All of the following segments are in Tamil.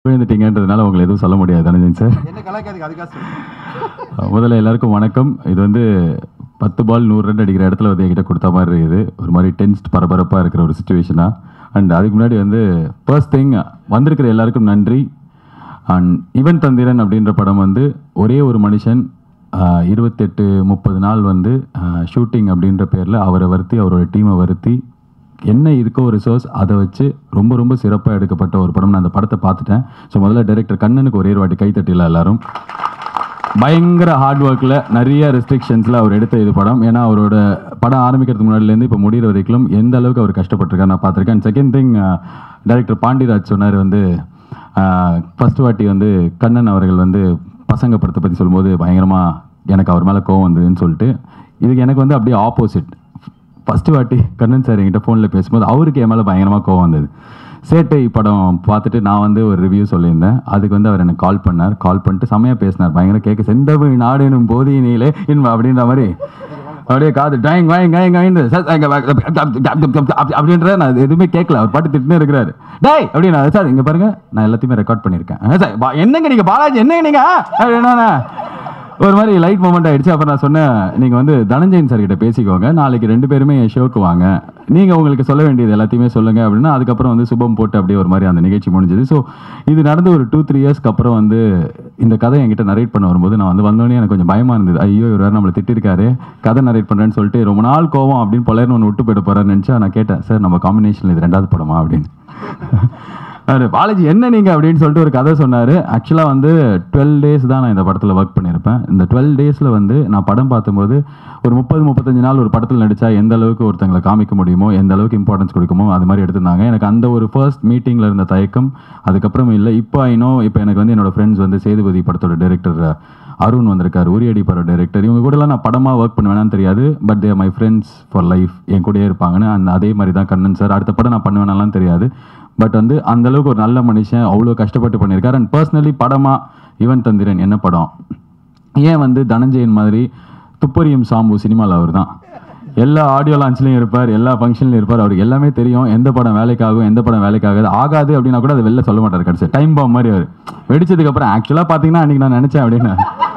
விழுந்துட்டீங்கன்றதுனால உங்களை எதுவும் சொல்ல முடியாது தனஞ்சன் சார் என்ன கலாய்க்காதீங்க அதுக்காக சொல்றேன். முதல்ல எல்லாருக்கும் வணக்கம் இது வந்து பத்து பால் நூறு ரன் அடிக்கிற இடத்துல வந்து என்கிட்ட கொடுத்த மாதிரி இருக்குது ஒரு மாதிரி டென்ஸ்ட் பரபரப்பாக இருக்கிற ஒரு சுச்சுவேஷனாக அண்ட் அதுக்கு முன்னாடி வந்து ஃபர்ஸ்ட் திங் வந்திருக்கிற எல்லாருக்கும் நன்றி அண்ட் இவன் தந்திரன் அப்படின்ற படம் வந்து ஒரே ஒரு மனுஷன் ஆஹ், இருபத்தெட்டு முப்பது நாள் வந்து ஷூட்டிங் அப்படின்ற பேரில் அவரை வருத்தி அவரோட டீமை வருத்தி என்ன இருக்கோ ரிசோர்ஸ் அதை வச்சு ரொம்ப ரொம்ப சிறப்பாக எடுக்கப்பட்ட ஒரு படம் நான் அந்த படத்தை பார்த்துட்டேன் ஸோ முதல்ல டைரக்டர் கண்ணனுக்கு ஒரே ஒரு வாட்டி கை தட்டில எல்லாரும் பயங்கர ஹார்ட் ஒர்க்கில் நிறைய ரெஸ்ட்ரிக்ஷன்ஸில் அவர் எடுத்த இது படம் ஏன்னா அவரோட படம் ஆரம்பிக்கிறதுக்கு முன்னாடிலேருந்து இப்போ முடிகிற வரைக்கும் எந்த அளவுக்கு அவர் கஷ்டப்பட்டிருக்காரு நான் பார்த்துருக்கேன் செகண்ட் திங் டைரக்டர் பாண்டியராஜ் சொன்னார் வந்து ஃபர்ஸ்ட் வாட்டி வந்து கண்ணன் அவர்கள் வந்து பசங்க படத்தை பற்றி சொல்லும்போது பயங்கரமாக எனக்கு அவர் மேலே கோவம் வந்ததுன்னு சொல்லிட்டு இதுக்கு எனக்கு வந்து அப்படியே ஆப்போசிட் ஃபஸ்ட்டு வாட்டி கண்ணன் சார் என்கிட்ட ஃபோனில் பேசும்போது அவருக்கு என் மேலே பயங்கரமாக கோவம் வந்தது சேட்டை படம் பார்த்துட்டு நான் வந்து ஒரு ரிவ்யூ சொல்லியிருந்தேன் அதுக்கு வந்து அவர் எனக்கு கால் பண்ணார் கால் பண்ணிட்டு செம்மையாக பேசினார் பயங்கர கேட்க செந்தமிழ் நாடெனும் போதியினிலே இன்ப அப்படின்ற மாதிரி அப்படியே காது டாயிங் வாயிங் வாயிங் வாயின்னு சார் அங்க வா- அப்படி- அப்படின்ற நான் அது எதுவுமே கேட்கல அவர் பாட்டு திட்டுனே இருக்கிறாரு டேய் அப்படின்னா சார் இங்க பாருங்க நான் எல்லாத்தையுமே ரெக்கார்ட் பண்ணியிருக்கேன் "ஆ, சார் பா- என்னங்க நீங்க பாலாஜி என்னங்க நீங்க அப்படின்னா ஒரு மாதிரி லைட் மூமெண்ட் ஆயிடுச்சு அப்புறம் நான் சொன்னேன் நீங்க வந்து தனஞ்சயன் சார் கிட்ட பேசிக்கோங்க நாளைக்கு ரெண்டு பேருமே என் ஷோக்கு வாங்க நீங்க உங்களுக்கு சொல்ல வேண்டியது எல்லாத்தையுமே சொல்லுங்க அப்படின்னா அதுக்கப்புறம் வந்து சுபம் போட்டு அப்படியே ஒரு மாதிரி அந்த நிகழ்ச்சி முடிஞ்சது ஸோ இது நடந்து ஒரு டூ த்ரீ இயர்ஸ்க்கு அப்புறம் வந்து இந்த கதை என்கிட்ட நரேட் பண்ண வரும்போது நான் வந்து வந்தோடனே எனக்கு கொஞ்சம் பயமா இருந்தது ஐயோ இவர் வேறு நம்மளை திட்டிருக்காரு கதை நரேட் பண்றேன்னு சொல்லிட்டு ரொம்ப நாள் கோவம் அப்படின்னு பலர்னு ஒன்று விட்டு போயிட போறாருன்னு நினச்சா நான் கேட்டேன் சார் நம்ம காம்பினேஷன் இது ரெண்டாவது படமா அப்படின்னு அவரு பாலாஜி என்ன நீங்க அப்படின்னு சொல்லிட்டு ஒரு கதை சொன்னாரு ஆக்சுவலா வந்து டுவெல் டேஸ் தான் நான் இந்த படத்துல ஒர்க் பண்ணியிருப்பேன் இந்த டுவெல் டேஸ்ல வந்து நான் படம் பார்க்கும்போது ஒரு முப்பது முப்பத்தஞ்சு நாள் ஒரு படத்தில் நடிச்சா எந்த அளவுக்கு ஒருத்தங்களை காமிக்க முடியுமோ எந்த அளவுக்கு இம்பார்ட்டன்ஸ் கொடுக்குமோ அது மாதிரி எடுத்திருந்தாங்க எனக்கு அந்த ஒரு ஃபர்ஸ்ட் மீட்டிங்ல இருந்த தயக்கம் அதுக்கப்புறம் இல்லை இப்போ ஐநோ இப்போ எனக்கு வந்து என்னோட ஃப்ரெண்ட்ஸ் வந்து சேதுபதி படத்தோட டைரக்டர் அருண் வந்திருக்காரு உரியடி படம் டைரக்டர் இவங்க கூடலாம் நான் படமாக ஒர்க் பண்ணுவேனான்னு தெரியாது but they my friends for life என் கூடயே இருப்பாங்கன்னு அந்த அதே மாதிரி தான் கண்ணன் சார் அடுத்த படம் நான் பண்ணுவேனாலாம் தெரியாது பட் வந்து அந்த அளவுக்கு ஒரு நல்ல மனுஷன் அவ்வளோ கஷ்டப்பட்டு பண்ணியிருக்காரு அண்ட் பர்சனலி படமா இவன் தந்திரன் என்ன படம் ஏன் வந்து தனஞ்சயன் மாதிரி துப்பறியும் சாம்பு சினிமாவில் அவர் தான் எல்லா ஆடியோ லான்ச்லையும் இருப்பார் எல்லா ஃபங்க்ஷன்லையும் இருப்பார் அவருக்கு எல்லாமே தெரியும் எந்த படம் வேலைக்காகும் எந்த படம் வேலைக்காகாது ஆகாது அப்படின்னா கூட அதை வெளில சொல்ல மாட்டார் கடைசி டைம் பாம் மாதிரி அவர் வெடிச்சதுக்கு அப்புறம் ஆக்சுவலாக பார்த்தீங்கன்னா அன்றைக்கி நான் நினச்சேன் அப்படின்னு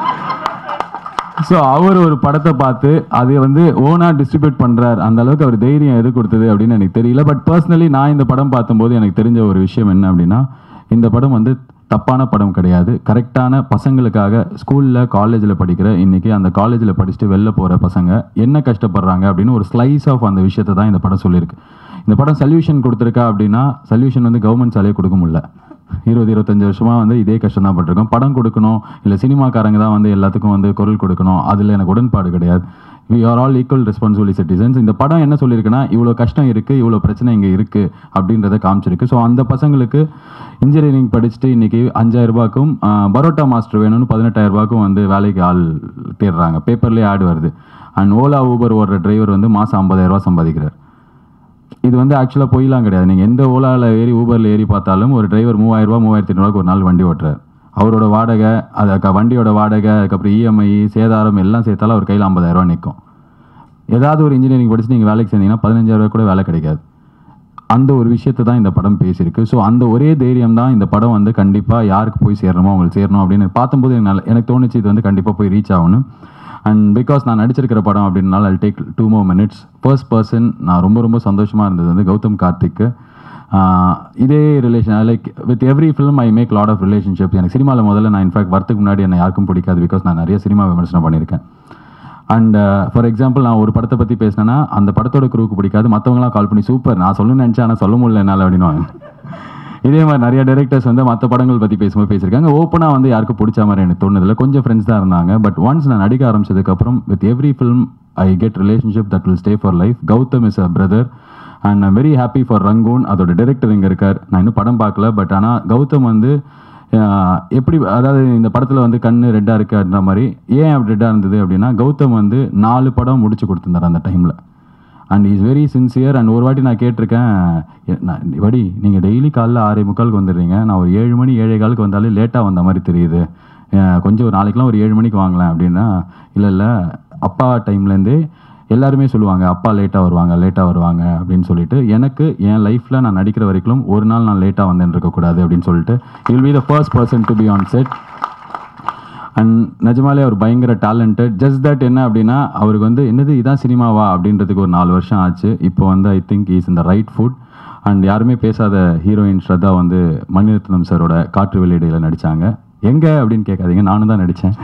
ஸோ அவர் ஒரு படத்தை பார்த்து அது வந்து ஓனா டிஸ்ட்ரிபியூட் பண்றார் அந்த அளவுக்கு அவர் தைரியம் எது கொடுத்தது அப்படின்னு எனக்கு தெரியல பட் பர்சனலி நான் இந்த படம் பார்த்தம்போது எனக்கு தெரிஞ்ச ஒரு விஷயம் என்ன அப்படின்னா இந்த படம் வந்து தப்பான படம் கிடையாது கரெக்டான பசங்களுக்காக ஸ்கூலில் காலேஜில் படிக்கிற இன்னைக்கு அந்த காலேஜில் படிச்சுட்டு வெளில போகிற பசங்க என்ன கஷ்டப்படுறாங்க அப்படின்னு ஒரு ஸ்லைஸ் ஆஃப் அந்த விஷயத்தை தான் இந்த படம் சொல்லியிருக்கு இந்த படம் சொல்யூஷன் கொடுத்துருக்கா அப்படின்னா சொல்யூஷன் வந்து கவர்மெண்ட் சாலையே கொடுக்க முடியல இருபது இருபத்தஞ்சு வருஷமா வந்து இதே கஷ்டம் தான் பட்டிருக்கோம் படம் கொடுக்கணும் இல்லை சினிமாக்காரங்க தான் வந்து எல்லாத்துக்கும் வந்து குரல் கொடுக்கணும் அதில் எனக்கு உடன்பாடு கிடையாது we are all equal responsibility citizens இந்த படம் என்ன சொல்லியிருக்குன்னா இவ்வளோ கஷ்டம் இருக்குது இவ்வளோ பிரச்சனை இங்கே இருக்குது அப்படின்றத காமிச்சிருக்கு ஸோ அந்த பசங்களுக்கு இன்ஜினியரிங் படிச்சுட்டு இன்னைக்கு அஞ்சாயிரம் ரூபாய்க்கும் ஆஹ், பரோட்டா மாஸ்டர் வேணும்னு பதினெட்டாயிரம் ரூபாய்க்கும் வந்து வேலைக்கு ஆள் தேடுறாங்க பேப்பர்லேயே ஆட் வருது அண்ட் ஓலா ஊபர் ஓடுற டிரைவர் வந்து மாதம் ஐம்பதாயிரம் ரூபாய் சம்பாதிக்கிறார் இது வந்து ஆக்சுவலாக போயிலாம் கிடையாது நீங்கள் எந்த ஓலாவில் ஏறி ஊபரில் ஏறி பார்த்தாலும் ஒரு டிரைவர் மூவாயிரம் ரூபாய் மூவாயிரத்தி ஐநூறுவாக்கு ஒரு நாள் வண்டி ஓட்டுறாரு அவரோட வாடகை அதுக்கு வண்டியோட வாடகை அதுக்கப்புறம் இஎம்ஐ சேதாரம் எல்லாம் சேர்த்தாலும் அவர் கையில் ஐம்பதாயிரம் ரூபாய் நிற்கும் ஏதாவது ஒரு இன்ஜினியரிங் படிச்சு நீங்கள் வேலைக்கு சேர்ந்தீங்கன்னா பதினஞ்சாயிரம் ரூபாய் கூட வேலை கிடைக்காது அந்த ஒரு விஷயத்தை தான் இந்த படம் பேசியிருக்கு ஸோ அந்த ஒரே தைரியம் தான் இந்த படம் வந்து கண்டிப்பாக யாருக்கு போய் சேரணுமோ அவங்களுக்கு சேரணும் அப்படின்னு பார்க்கும்போது எனக்கு நல்ல எனக்கு தோணுச்சு இது வந்து கண்டிப்பாக போய் ரீச் ஆகணும் அண்ட் பிகாஸ் நான் நடிச்சிருக்கிற படம் அப்படின்னால I take two more minutes first person நான் ரொம்ப ரொம்ப சந்தோஷமாக இருந்தது வந்து கௌதம் கார்த்திக்கு ஆஹ் இதே relation like with every film I make lot of relationship எனக்கு சினிமாவில் முதல்ல நான் இன்ஃபேக்ட் வரதுக்கு முன்னாடி என்னை யாருக்கும் பிடிக்காது பிகாஸ் நான் நிறைய சினிமா விமர்சனம் பண்ணியிருக்கேன் அண்ட் ஃபார் எக்ஸாம்பிள் நான் ஒரு படத்தை பற்றி பேசினேன்னா அந்த படத்தோட குரூவுக்கு பிடிக்காது மற்றவங்களாம் கால் பண்ணி சூப்பர் நான் சொல்லணும்னு நினச்சேன் ஆனால் சொல்ல முடியல என்னால் அப்படின்னு இதே மாதிரி நிறைய டைரக்டர்ஸ் வந்து மற்ற படங்கள் பற்றி பேசும்போது பேசியிருக்காங்க ஓப்பனாக வந்து யாருக்கும் பிடிச்ச மாதிரி எனக்கு தோணுதில்ல கொஞ்சம் ஃப்ரெண்ட்ஸ் தான் இருந்தாங்க பட் ஒன்ஸ் நான் நடிக்க ஆரம்பிச்சதுக்கப்புறம் with every film I get relationship that will stay for life Gautham is a brother and I'm very happy for Rangoon அதோட டைரக்டர் இங்கே இருக்கார் நான் இன்னும் படம் பார்க்கல பட் ஆனால் கௌதம் வந்து ஆஹ், எப்படி அதாவது இந்த படத்தில் வந்து கண்ணு ரெட்டாக இருக்குன்ற மாதிரி ஏன் அப்படி ரெட்டாக இருந்தது அப்படின்னா கௌதம் வந்து நாலு படம் முடிச்சு கொடுத்துருந்தார் அந்த டைமில் and is very sincere and ஒரு வாட்டி நான் கேட்டிருக்கேன் எ- நான் வடி நீங்கள் டெய்லி காலைல ஆறே முக்காலுக்கு வந்துடுறீங்க நான் ஒரு ஏழு மணி ஏழே காலுக்கு வந்தாலே லேட்டாக வந்த மாதிரி தெரியுது அஹ் கொஞ்சம் ஒரு நாளைக்கெலாம் ஒரு ஏழு மணிக்கு வாங்கலாம் அப்படின்னா இல்லை இல்லை அப்பா டைம்லேருந்தே எல்லாருமே சொல்லுவாங்க அப்பா லேட்டாக வருவாங்க லேட்டாக வருவாங்க அப்படின்னு சொல்லிட்டு எனக்கு என் லைஃப்பில் நான் நடிக்கிற வரைக்கும் ஒரு நாள் நான் லேட்டாக வந்தேன்னு இருக்கக்கூடாது அப்படின்னு சொல்லிட்டு will be the first person to be on set and நிஜமாலே அவர் பயங்கர டேலண்டட் ஜஸ்ட் தட் என்ன அப்படின்னா அவருக்கு வந்து என்னது இதான் சினிமாவா அப்படின்றதுக்கு ஒரு நாலு வருஷம் ஆச்சு இப்போ வந்து ஐ திங்க் இஸ் இந்த ரைட் ஃபுட் அண்ட் யாருமே பேசாத ஹீரோயின் ஸ்ரத்தா வந்து மணிரத்னம் சாரோட காற்று வெளியீடையில் நடித்தாங்க எங்கே அப்படின்னு கேட்காதீங்க நானும் தான் நடித்தேன்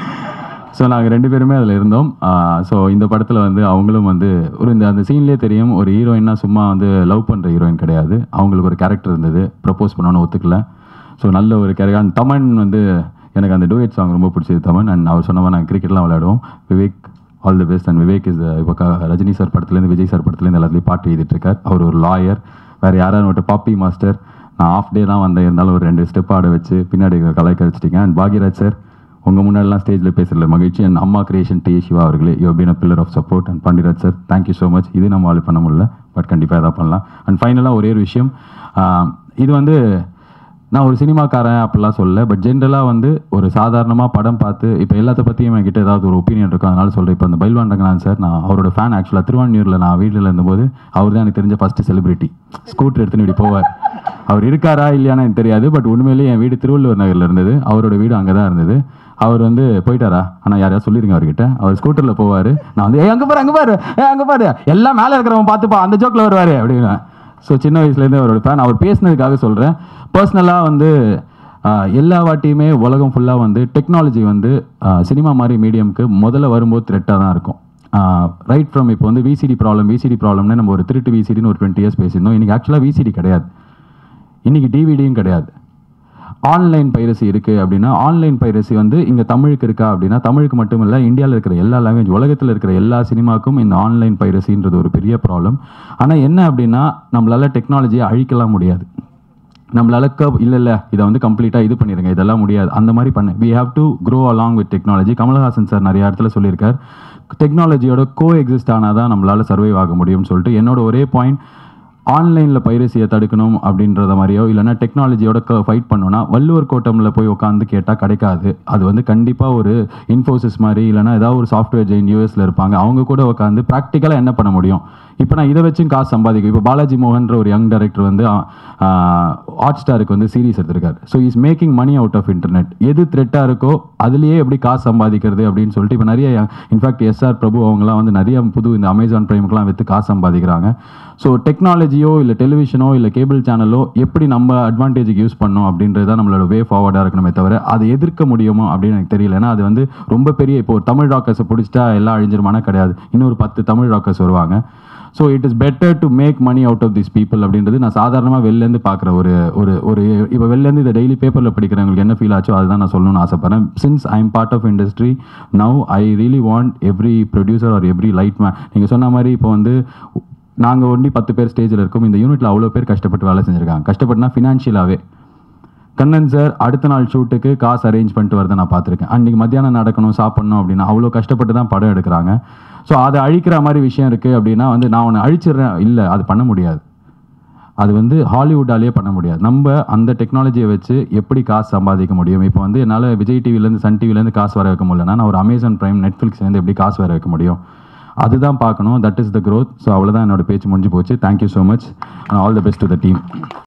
ஸோ நாங்கள் ரெண்டு பேருமே அதில் இருந்தோம் ஸோ இந்த படத்தில் வந்து அவங்களும் வந்து ஒரு இந்த அந்த சீன்லேயே தெரியும் ஒரு ஹீரோயின்னா சும்மா வந்து லவ் பண்ணுற ஹீரோயின் கிடையாது அவங்களுக்கு ஒரு கேரக்டர் இருந்தது ப்ரப்போஸ் பண்ணணும்னு ஒத்துக்கல ஸோ நல்ல ஒரு கேரக்டர் அண்ட் தமன் வந்து எனக்கு அந்த டூயட் சாங் ரொம்ப பிடிச்சது தமன் அண்ட் அவர் சொன்ன மாதிரி நாங்கள் கிரிக்கெட்லாம் விளையாடுவோம் Vivek all the best and Vivek is இப்போ க- ரஜினி சார் படத்துலேருந்து விஜய் சார் படத்துலேருந்து எல்லாத்துலேயும் பாட்டு எழுதிட்டு இருக்கார் அவர் ஒரு லாயர் வேறு யாராவது மட்டும் பாப்பி மாஸ்டர் நான் ஆஃப் டே தான் வந்தேன் இருந்தாலும் ஒரு ரெண்டு ஸ்டெப் ஆட வச்சு பின்னாடி கலாய்க்க வச்சிட்டீங்க அண்ட் பாக்யராஜ் சார் உங்கள் முன்னாடிலாம் ஸ்டேஜில் பேசுகிறதுல மகிழ்ச்சி அண்ட் அம்மா கிரியேஷன் டி சிவா அவர்களே you been a pillar of support and Pandiraj sir thank you so much இது நம்ம ஆள் பண்ண முடியல பட் கண்டிப்பாக எதாவது பண்ணலாம் அண்ட் ஃபைனலாக ஒரே ஒரு விஷயம் ஆஹ் இது வந்து நான் ஒரு சினிமாக்காரன் அப்படிலாம் சொல்லல பட் ஜென்ரலாக வந்து ஒரு சாதாரணமாக படம் பார்த்து இப்போ எல்லாத்த பற்றியும் என்கிட்ட ஏதாவது ஒரு ஒப்பீனியன் இருக்கும் அதனால சொல்கிறேன் இப்போ அந்த பைல்வான் ரங்கநாதன் சார் நான் அவரோட ஃபேன் ஆக்சுவலாக திருவான்மியூரில் நான் வீட்டில் இருந்தபோது அவர் தான் எனக்கு தெரிஞ்ச ஃபஸ்ட்டு செலிபிரிட்டி ஸ்கூட்டர் எடுத்துன்னு இப்படி போவார் அவர் இருக்காரா இல்லையான்னு எனக்கு தெரியாது பட் உண்மையிலேயே என் வீடு திருவள்ளூர் நகரில் இருந்தது அவரோட வீடு அங்கே தான் இருந்தது அவர் வந்து போயிட்டாரா ஆனால் யாரையா சொல்லிருங்க அவர்கிட்ட அவர் ஸ்கூட்டரில் போவார் நான் வந்து ஏ அங்கே பாரு அங்கே பாரு ஏ அங்கே பாரு எல்லாம் மேலே இருக்கிறவன் பார்த்துப்பா அந்த ஜோக்கில் வருவார் அப்படின்னு ஸோ சின்ன வயசுலேருந்தே அவரோட ஃபேன் அவர் பேசினதுக்காக சொல்கிறேன் பர்சனலாக வந்து ஆஹ், எல்லா வாட்டியுமே உலகம் ஃபுல்லாக வந்து டெக்னாலஜி வந்து ஆஹ், சினிமா மாதிரி மீடியம்க்கு முதல்ல வரும்போது த்ரெட்டாக தான் இருக்கும் ரைட் ஃப்ரம் இப்போ வந்து விசிடி ப்ராப்ளம் விசிடி ப்ராப்ளம்னு நம்ம ஒரு திருட்டு விசிடின்னு ஒரு டுவெண்ட்டி இயர்ஸ் பேசியிருந்தோம் இன்றைக்கி ஆக்சுவலாக விசிடி கிடையாது இன்றைக்கி டிவிடியும் கிடையாது ஆன்லைன் பைரசி இருக்குது அப்படின்னா ஆன்லைன் பைரசி வந்து இங்கே தமிழுக்கு இருக்கா அப்படின்னா தமிழுக்கு மட்டும் இல்லை இந்தியாவில் இருக்கிற எல்லா லாங்குவேஜ் உலகத்தில் இருக்கிற எல்லா சினிமாக்கும் இந்த ஆன்லைன் பைரசின்றது ஒரு பெரிய ப்ராப்ளம் ஆனால் என்ன அப்படின்னா நம்மளால டெக்னாலஜியை அழிக்கலாம் முடியாது நம்மளால க இல்லை இல்லை இதை வந்து கம்ப்ளீட்டாக இது பண்ணிடுங்க இதெல்லாம் முடியாது அந்த மாதிரி பண்ண we have to grow along with technology Kamal Haasan sir நிறைய இடத்துல சொல்லியிருக்கார் டெக்னாலஜியோட கோ எக்ஸிஸ்ட் ஆனால் தான் நம்மளால சர்வைவ் ஆக முடியும்னு சொல்லிட்டு என்னோட ஒரே பாயிண்ட் ஆன்லைனில் பைரசியை தடுக்கணும் அப்படின்றத மாதிரியோ இல்லைன்னா டெக்னாலஜியோட க ஃபைட் பண்ணோன்னா வள்ளுவர் கோட்டமில் போய் உட்காந்து கேட்டால் கிடைக்காது அது வந்து கண்டிப்பாக ஒரு இன்ஃபோசிஸ் மாதிரி இல்லைன்னா ஏதாவது ஒரு சாஃப்ட்வேர் ஜெயின் யூஎஸில் இருப்பாங்க அவங்க கூட உட்காந்து ப்ராக்டிக்கலாக என்ன பண்ண முடியும் இப்போ நான் இதை வச்சும் காசு சம்பாதிக்கும் இப்போ பாலாஜி மோகன்ற ஒரு யங் டைரக்டர் வந்து ஹாட் ஸ்டாருக்கு வந்து சீரிஸ் எடுத்திருக்காரு so is making money out of internet எது த்ரெட்டாக இருக்கோ அதுலேயே எப்படி காசு சம்பாதிக்கிறது அப்படின்னு சொல்லிட்டு இப்போ நிறைய இன்ஃபேக்ட் எஸ்ஆர் பிரபு அவங்கலாம் வந்து நிறைய புது இந்த அமேசான் பிரைமுக்கெலாம் விற்று காசு சம்பாதிக்கிறாங்க ஸோ டெக்னாலஜியோ இல்லை டெலிவிஷனோ இல்லை கேபிள் சேனலோ எப்படி நம்ம அட்வான்டேஜுக்கு யூஸ் பண்ணோம் அப்படின்றது தான் நம்மளோட வே ஃபார்வர்டாக இருக்கணுமே தவிர அதை எதிர்க்க முடியுமோ அப்படின்னு எனக்கு தெரியல ஏன்னா அது வந்து ரொம்ப பெரிய இப்போ ஒரு தமிழ் ராக்கர்ஸை பிடிச்சிட்டா எல்லாம் அழிஞ்சிருமானா கிடையாது இன்னொரு பத்து தமிழ் ராக்கர்ஸ் வருவாங்க so it is better to make money out of this people அப்படின்றது நான் சாதாரணமாக வெளிலேருந்து பார்க்குற ஒரு ஒரு ஒரு இப்போ வெளிலேருந்து இதை டெய்லி பேப்பரில் படிக்கிறவங்களுக்கு என்ன ஃபீல் ஆச்சோ அதுதான் நான் சொல்லணும்னு ஆசைப்பட்றேன் since I am part of industry now I really want every producer or every light man நீங்கள் சொன்ன மாதிரி இப்போ வந்து நாங்கள் ஒண்டி பத்து பேர் ஸ்டேஜில் இருக்கோம் இந்த யூனிட்டில் அவ்வளோ பேர் கஷ்டப்பட்டு வேலை செஞ்சுருக்காங்க கஷ்டப்பட்டுனா ஃபினான்ஷியலாகவே கண்ணன் சார் அடுத்த நாள் ஷூட்டுக்கு காசு அரேஞ்ச் பண்ணிட்டு வரதை நான் பார்த்துருக்கேன் அன்றைக்கி மத்தியானம் நடக்கணும் சாப்பிடணும் அப்படின்னா அவ்வளோ கஷ்டப்பட்டு தான் படம் எடுக்கிறாங்க ஸோ அதை அழிக்கிற மாதிரி விஷயம் இருக்குது அப்படின்னா வந்து நான் உன்னை அழிச்சிடுறேன் இல்லை அது பண்ண முடியாது அது வந்து ஹாலிவுட்டாலேயே பண்ண முடியாது நம்ம அந்த டெக்னாலஜியை வச்சு எப்படி காசு சம்பாதிக்க முடியும் இப்போ வந்து என்னால் விஜய் டிவிலேருந்து சன் டிவிலேருந்து காசு வர வைக்க முடியலன்னா நான் ஒரு அமேசான் பிரைம் நெட்ஃப்ளிக்ஸ்லேருந்து எப்படி காசு வர வைக்க முடியும் அதுதான் பார்க்கணும் that is the growth so அவ்வளோதான் என்னோட பேச்சு முடிஞ்சு போச்சு thank you so much all the best to the team